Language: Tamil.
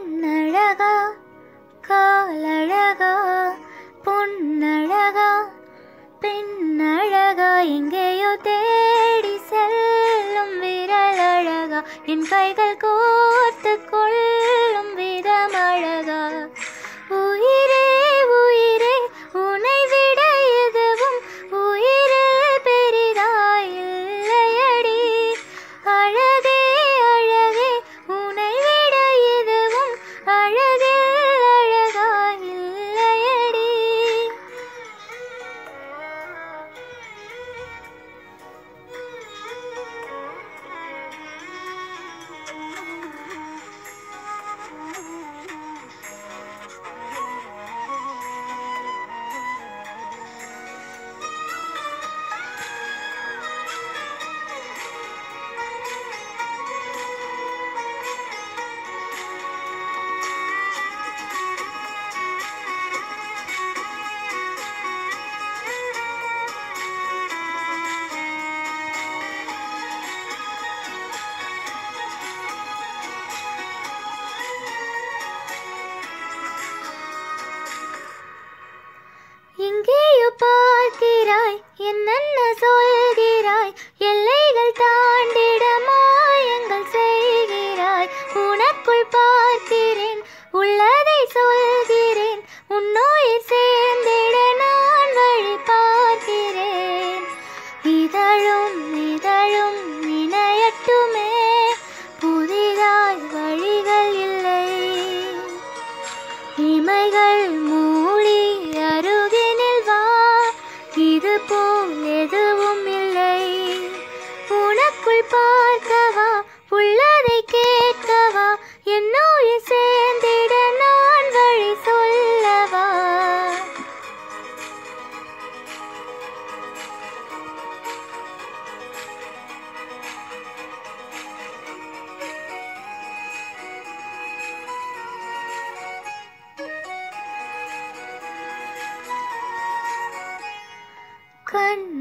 கண்ணழகா காலழகா பொன்னழகா பெண்ணழகா எங்கேயோ தேடி செல்லும் விரலழகா என் கைகள் கோர்த்து கொள்ளும் விதம் அழகா உயிரே உயிரே உன்னை விட எதுவும் உயிரில் பெரிதாய் இல்லையடி அழகே அழகே உன்னை விட எதுவும் அழகில் அழகாய் இல்லையடி எங்கேயோ பார்க்கிறாய் என்னென்ன சொல்கிறாய் எல்லைகள் தாண்டிட மாயங்கள் செய்கிறாய் உனக்குள் பார்க்கிறேன் உள்ளதை சொல்கிறேன் உன்னோயில் சேர்ந்திட நான் வழி பார்க்கிறேன் இதழும் இதழும் இணையட்டுமே புதிதாய் வழிகள் இல்லை இமைகள் மூடி அருகினில் வா இது போல் எதுவும் இல்லை உனக்குள் பார்க்கவா உள்ளதை கேட்கவா என்னோடு சேர்ந்திட நான் வழி சொல்லவா கண்